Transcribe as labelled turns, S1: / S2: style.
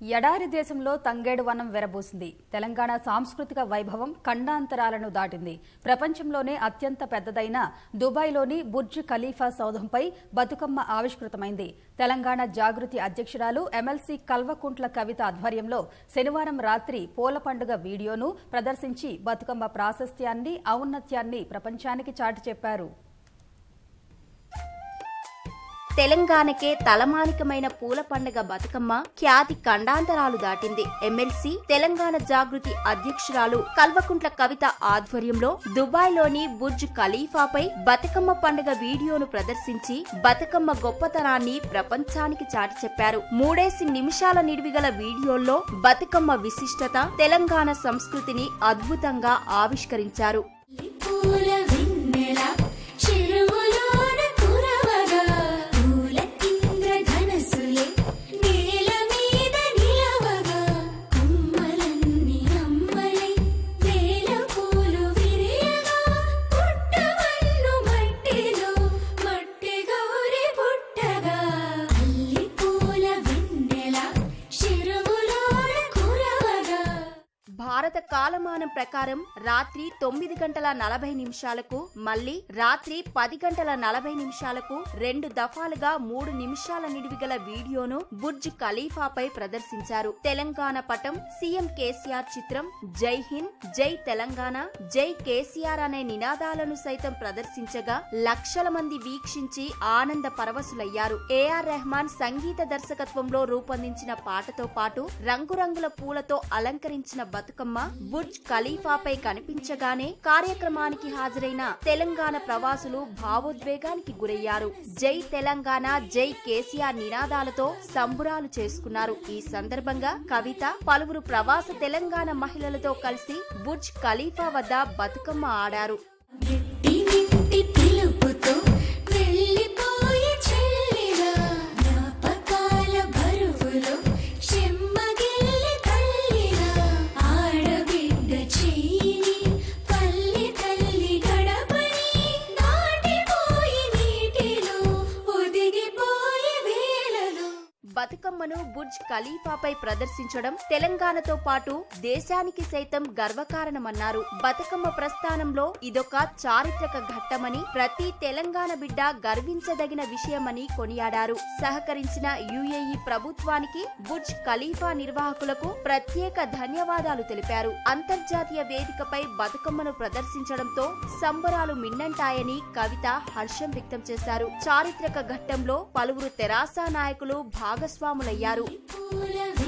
S1: ఎడారి దేశంలో తంగేడు వనం వెరబూసింది తెలంగాణ సాంస్కృతిక వైభవం ఖండాంతరాలను దాటింది ప్రపంచంలోనే అత్యంత పెద్దదైన దుబాయ్లోని బుర్జ్ ఖలీఫా సౌధంపై బతుకమ్మ ఆవిష్కృతమైంది తెలంగాణ జాగృతి అధ్యక్షురాలు ఎమ్మెల్సీ కల్వకుంట్ల కవిత ఆధ్వర్యంలో శనివారం రాత్రి పూల పండుగ వీడియోను ప్రదర్శించి బతుకమ్మ ప్రాశస్త్యాన్ని ఔన్నత్యాన్ని ప్రపంచానికి చాటి చెప్పారు
S2: తెలంగాణకే తలమానికమైన పూల పండుగ బతుకమ్మ ఖ్యాతి ఖండాంతరాలు దాటింది ఎమ్మెల్సీ తెలంగాణ జాగృతి అధ్యక్షురాలు కల్వకుంట్ల కవిత ఆధ్వర్యంలో దుబాయ్లోని బుర్జ్ ఖలీఫాపై బతుకమ్మ పండుగ వీడియోను ప్రదర్శించి బతుకమ్మ గొప్పతనాన్ని ప్రపంచానికి చాటి చెప్పారు మూడేసి నిమిషాల నిడివిగల వీడియోల్లో బతుకమ్మ విశిష్టత తెలంగాణ సంస్కృతిని అద్భుతంగా ఆవిష్కరించారు
S3: పూల వెన్నెల చెరువులోన కురవగా పూల ఇంద్రధనస్సులే నేల మీద నిలవగా కొమ్మలన్నీ అమ్మలై వేల పూలు విరియగా పుట్టవన్ను మట్టిలో మట్టి గౌరి పుట్టగా అల్లి పూల వెన్నెల చెరువులోన కురవగా
S2: భారత కాలమానం ప్రకారం రాత్రి తొమ్మిది గంటల నలభై నిమిషాలకు మళ్లీ రాత్రి పది గంటల నలభై నిమిషాలకు రెండు దఫాలుగా మూడు నిమిషాల నిడివిగల వీడియోను బుర్జ్ ఖలీఫాపై ప్రదర్శించారు తెలంగాణ పటం సీఎం కేసీఆర్ చిత్రం జై హింద్ జై తెలంగాణ జై కేసీఆర్ అనే నినాదాలను సైతం ప్రదర్శించగా లక్షల మంది వీక్షించి ఆనంద పరవశులయ్యారు ఏఆర్ రెహమాన్ సంగీత దర్శకత్వంలో రూపొందించిన పాటతో పాటు రంగురంగుల పూలతో అలంకరించిన బతుకమ్మ బుర్జ్ ఖలీఫాపై కనిపించగానే కార్యక్రమానికి హాజరైన తెలంగాణ ప్రవాసులు భావోద్వేగానికి గురయ్యారు జై తెలంగాణ జై కేసీఆర్ నినాదాలతో సంబురాలు చేసుకున్నారు ఈ సందర్భంగా కవిత పలువురు ప్రవాస తెలంగాణ మహిళలతో కలిసి బుర్జ్ ఖలీఫా వద్ద బతుకమ్మ ఆడారు
S3: గట్టి నింటి పిలుపుతో వెళ్ళిపోయే చెల్లిగా జ్ఞాపకాల బరువులో చెమ్మగిల్లి తల్లిగా ఆడబిడ్డ చెయ్యిని పల్లి తల్లి గడపని దాటిపోయి నీటిలో ఒదిగిపోయే వేళలో
S2: బతుకమ్మను బుర్జ్ ఖలీఫాపై ప్రదర్శించడం తెలంగాణతో పాటు దేశానికి సైతం గర్వకారణమన్నారు బతుకమ్మ ప్రస్థానంలో ఇదొక చారిత్రక ఘట్టమని ప్రతి తెలంగాణ బిడ్డ గర్వించదగిన విషయమని కొనియాడారు సహకరించిన యుఏఈ ప్రభుత్వానికి బుర్జ్ ఖలీఫా నిర్వాహకులకు ప్రత్యేక ధన్యవాదాలు తెలిపారు అంతర్జాతీయ వేదికపై బతుకమ్మను ప్రదర్శించడంతో సంబరాలు మిన్నంటాయని కవిత హర్షం వ్యక్తం చేశారు చారిత్రక ఘట్టంలో పలువురు తెరాస నాయకులు భాగస్వాములయ్యారు
S3: పూల